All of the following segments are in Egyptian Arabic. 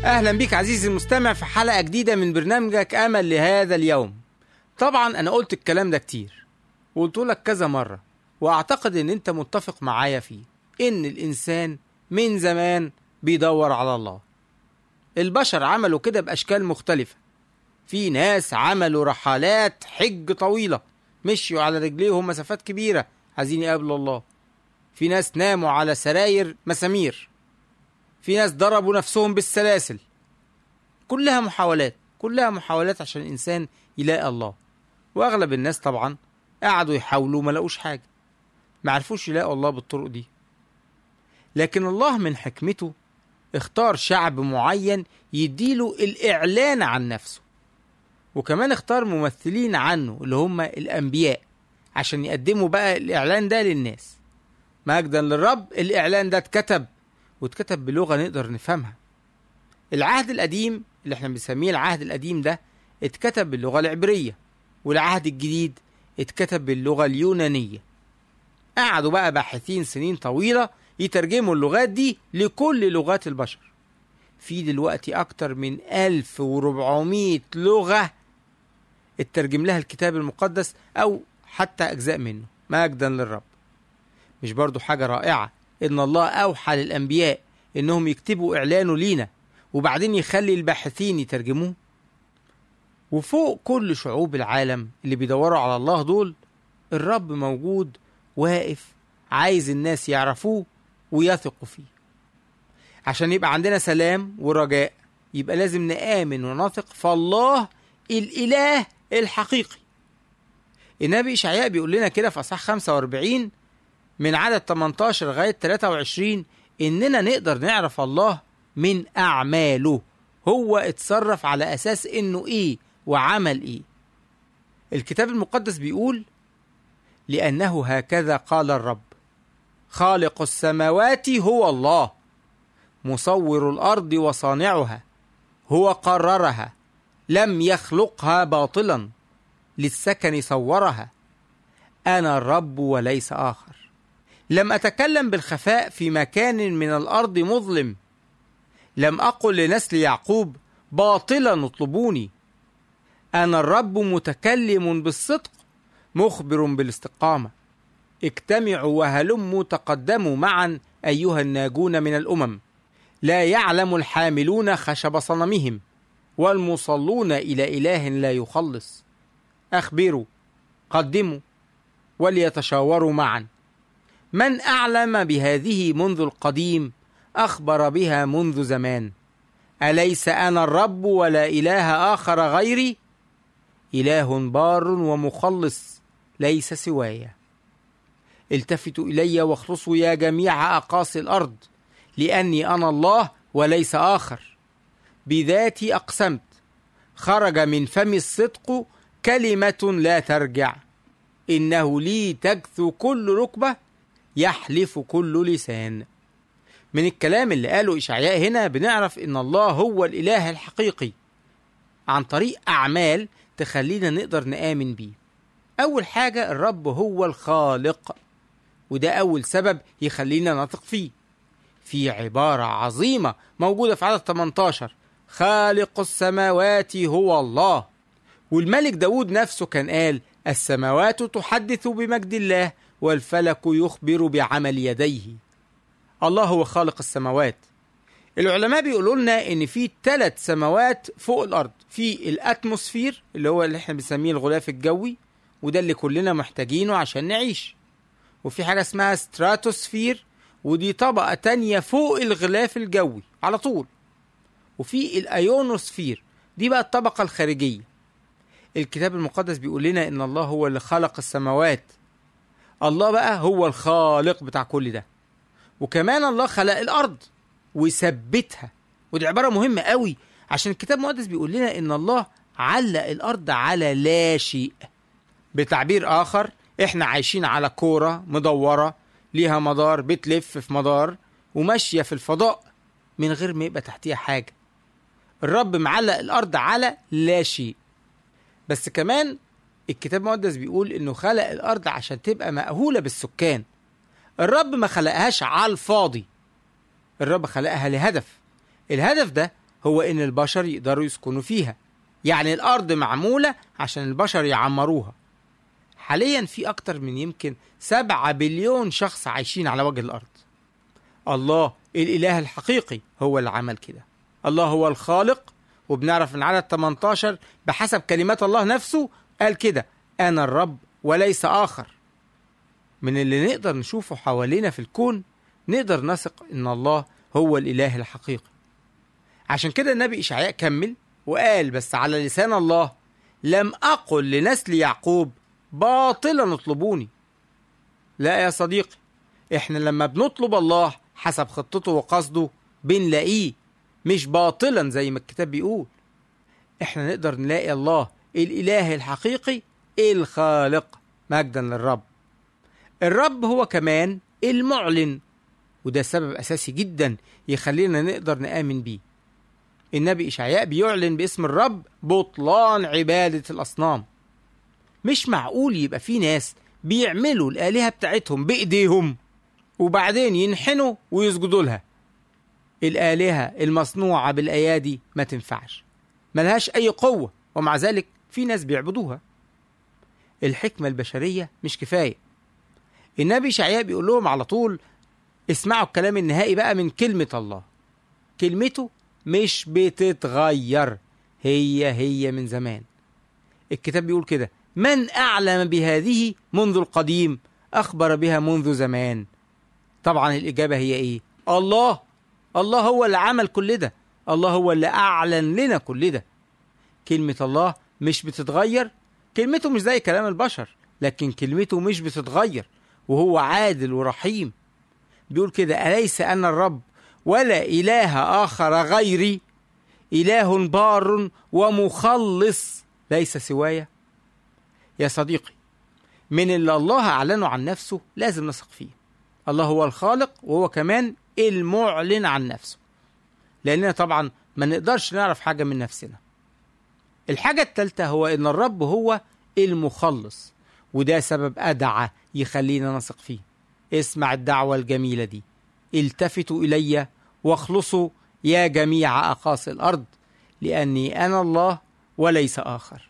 أهلا بيك عزيزي المستمع في حلقة جديدة من برنامجك أمل لهذا اليوم طبعا أنا قلت الكلام ده كتير وقلت لك كذا مرة وأعتقد إن أنت متفق معايا فيه إن الإنسان من زمان بيدور على الله البشر عملوا كده بأشكال مختلفة في ناس عملوا رحلات حج طويلة مشيوا على رجليهم مسافات كبيرة عايزين يقابلوا الله في ناس ناموا على سراير مسامير في ناس ضربوا نفسهم بالسلاسل كلها محاولات كلها محاولات عشان الإنسان يلاقي الله وأغلب الناس طبعا قعدوا يحاولوا ما لقوش حاجة ما عرفوش يلاقوا الله بالطرق دي لكن الله من حكمته اختار شعب معين يديله الإعلان عن نفسه وكمان اختار ممثلين عنه اللي هم الأنبياء عشان يقدموا بقى الإعلان ده للناس مجدا للرب الإعلان ده اتكتب واتكتب بلغة نقدر نفهمها العهد القديم اللي احنا بنسميه العهد القديم ده اتكتب باللغة العبرية والعهد الجديد اتكتب باللغة اليونانية قعدوا بقى باحثين سنين طويلة يترجموا اللغات دي لكل لغات البشر في دلوقتي أكتر من 1400 لغة اترجم لها الكتاب المقدس أو حتى أجزاء منه مجدا للرب مش برضو حاجة رائعة إن الله أوحى للأنبياء إنهم يكتبوا إعلانه لينا وبعدين يخلي الباحثين يترجموه وفوق كل شعوب العالم اللي بيدوروا على الله دول الرب موجود واقف عايز الناس يعرفوه ويثقوا فيه عشان يبقى عندنا سلام ورجاء يبقى لازم نآمن ونثق فالله الإله الحقيقي النبي إشعياء بيقول لنا كده في أصحاح 45 من عدد 18 لغاية 23 إننا نقدر نعرف الله من أعماله هو اتصرف على أساس إنه إيه وعمل إيه الكتاب المقدس بيقول لأنه هكذا قال الرب خالق السماوات هو الله مصور الأرض وصانعها هو قررها لم يخلقها باطلا للسكن صورها أنا الرب وليس آخر لم أتكلم بالخفاء في مكان من الأرض مظلم لم أقل لنسل يعقوب باطلا اطلبوني أنا الرب متكلم بالصدق مخبر بالاستقامة اجتمعوا وهلموا تقدموا معا أيها الناجون من الأمم لا يعلم الحاملون خشب صنمهم والمصلون إلى إله لا يخلص أخبروا قدموا وليتشاوروا معا من أعلم بهذه منذ القديم أخبر بها منذ زمان أليس أنا الرب ولا إله آخر غيري إله بار ومخلص ليس سواي التفتوا إلي واخلصوا يا جميع أقاصي الأرض لأني أنا الله وليس آخر بذاتي أقسمت خرج من فمي الصدق كلمة لا ترجع إنه لي تجثو كل ركبة يحلف كل لسان من الكلام اللي قاله إشعياء هنا بنعرف إن الله هو الإله الحقيقي عن طريق أعمال تخلينا نقدر نآمن بيه أول حاجة الرب هو الخالق وده أول سبب يخلينا نثق فيه في عبارة عظيمة موجودة في عدد 18 خالق السماوات هو الله والملك داود نفسه كان قال السماوات تحدث بمجد الله والفلك يخبر بعمل يديه الله هو خالق السماوات العلماء بيقولوا لنا ان في ثلاث سماوات فوق الارض في الاتموسفير اللي هو اللي احنا بنسميه الغلاف الجوي وده اللي كلنا محتاجينه عشان نعيش وفي حاجة اسمها ستراتوسفير ودي طبقة تانية فوق الغلاف الجوي على طول وفي الايونوسفير دي بقى الطبقة الخارجية الكتاب المقدس بيقول لنا ان الله هو اللي خلق السماوات الله بقى هو الخالق بتاع كل ده وكمان الله خلق الارض وثبتها ودي عباره مهمه قوي عشان الكتاب المقدس بيقول لنا ان الله علق الارض على لا شيء بتعبير اخر احنا عايشين على كوره مدوره ليها مدار بتلف في مدار وماشيه في الفضاء من غير ما يبقى تحتيها حاجه الرب معلق الارض على لا شيء بس كمان الكتاب المقدس بيقول انه خلق الارض عشان تبقى مأهولة بالسكان الرب ما خلقهاش على الفاضي الرب خلقها لهدف الهدف ده هو إن البشر يقدروا يسكنوا فيها يعني الأرض معمولة عشان البشر يعمروها حاليا في أكتر من يمكن سبعة بليون شخص عايشين على وجه الأرض الله الإله الحقيقي هو اللي عمل كده الله هو الخالق وبنعرف من عدد 18 بحسب كلمات الله نفسه قال كده أنا الرب وليس آخر من اللي نقدر نشوفه حوالينا في الكون نقدر نثق إن الله هو الإله الحقيقي عشان كده النبي إشعياء كمل وقال بس على لسان الله لم أقل لنسل يعقوب باطلا اطلبوني لا يا صديقي احنا لما بنطلب الله حسب خطته وقصده بنلاقيه مش باطلا زي ما الكتاب بيقول احنا نقدر نلاقي الله الاله الحقيقي الخالق مجدا للرب الرب هو كمان المعلن وده سبب اساسي جدا يخلينا نقدر نآمن بيه النبي إشعياء بيعلن باسم الرب بطلان عبادة الأصنام مش معقول يبقى في ناس بيعملوا الآلهة بتاعتهم بإيديهم وبعدين ينحنوا ويسجدوا لها الآلهة المصنوعة بالأيادي ما تنفعش ملهاش أي قوة ومع ذلك في ناس بيعبدوها الحكمة البشرية مش كفاية النبي إشعياء بيقول لهم على طول اسمعوا الكلام النهائي بقى من كلمة الله كلمته مش بتتغير هي هي من زمان الكتاب بيقول كده من أعلم بهذه منذ القديم أخبر بها منذ زمان طبعا الإجابة هي إيه الله الله هو اللي عمل كل ده الله هو اللي أعلن لنا كل ده كلمة الله مش بتتغير كلمته مش زي كلام البشر لكن كلمته مش بتتغير وهو عادل ورحيم بيقول كده أليس أنا الرب ولا إله آخر غيري إله بار ومخلص ليس سوايا يا صديقي من اللي الله أعلنه عن نفسه لازم نثق فيه الله هو الخالق وهو كمان المعلن عن نفسه لأننا طبعا ما نقدرش نعرف حاجة من نفسنا الحاجة الثالثة هو إن الرب هو المخلص وده سبب أدعى يخلينا نثق فيه اسمع الدعوة الجميلة دي التفتوا إلي واخلصوا يا جميع أقاصي الأرض لأني أنا الله وليس آخر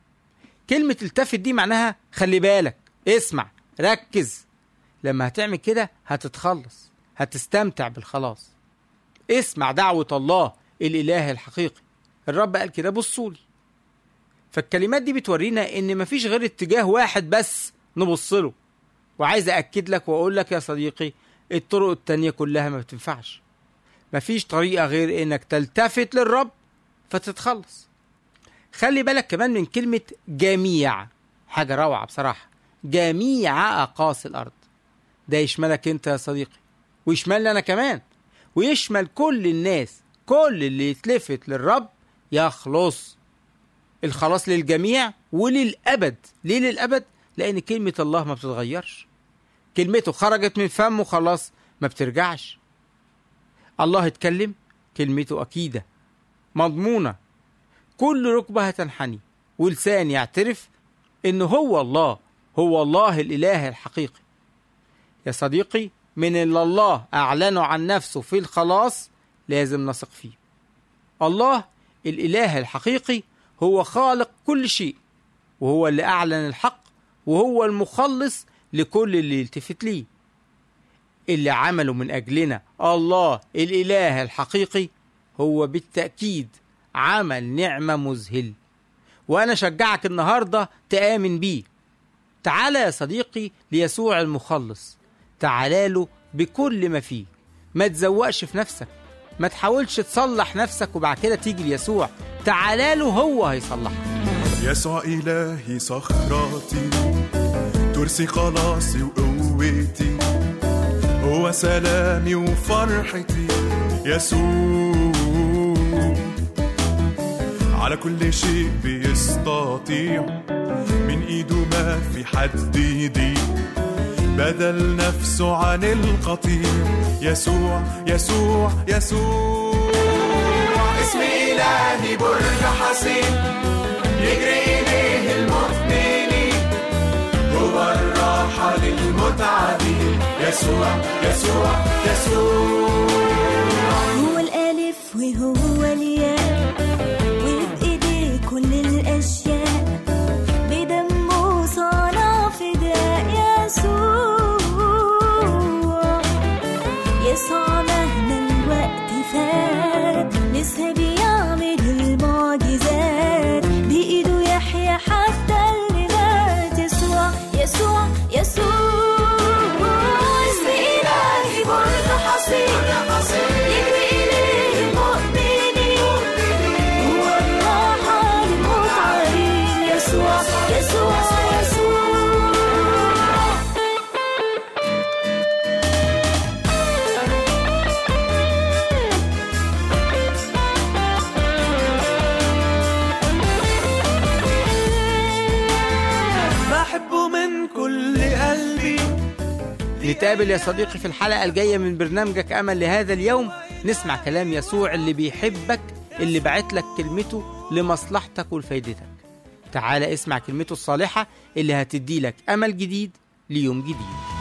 كلمة التفت دي معناها خلي بالك اسمع ركز لما هتعمل كده هتتخلص هتستمتع بالخلاص اسمع دعوة الله الإله الحقيقي الرب قال كده بصولي فالكلمات دي بتورينا ان مفيش غير اتجاه واحد بس نبص له وعايز أأكد لك وأقول لك يا صديقي الطرق التانية كلها ما بتنفعش مفيش طريقة غير إنك تلتفت للرب فتتخلص خلي بالك كمان من كلمة جميع حاجة روعة بصراحة جميع أقاصي الأرض ده يشملك أنت يا صديقي ويشملني أنا كمان ويشمل كل الناس كل اللي يتلفت للرب يخلص الخلاص للجميع وللأبد ليه للأبد؟ لأن كلمة الله ما بتتغيرش كلمته خرجت من فمه خلاص ما بترجعش الله اتكلم كلمته أكيدة مضمونة كل ركبة هتنحني ولسان يعترف إن هو الله هو الله الإله الحقيقي يا صديقي من اللي الله أعلنه عن نفسه في الخلاص لازم نثق فيه الله الإله الحقيقي هو خالق كل شيء وهو اللي أعلن الحق وهو المخلص لكل اللي يلتفت ليه اللي عمله من أجلنا الله الإله الحقيقي هو بالتأكيد عمل نعمة مذهل وأنا شجعك النهاردة تآمن بيه تعال يا صديقي ليسوع المخلص تعال له بكل ما فيه ما تزوقش في نفسك ما تحاولش تصلح نفسك وبعد كده تيجي ليسوع تعال له هو هيصلحك يسوع إلهي صخرتي ترسي خلاصي وقوتي هو سلامي وفرحتي يسوع على كل شيء بيستطيع من ايده ما في حد يضيق بدل نفسه عن القطيع يسوع يسوع يسوع اسم إلهي برج حصين يجري إليه المؤمنين هو الراحة للمتعبين يسوع يسوع يسوع هو الألف وهو الياء نتقابل يا صديقي في الحلقة الجاية من برنامجك أمل لهذا اليوم نسمع كلام يسوع اللي بيحبك اللي بعت لك كلمته لمصلحتك ولفايدتك تعال اسمع كلمته الصالحة اللي هتدي لك أمل جديد ليوم جديد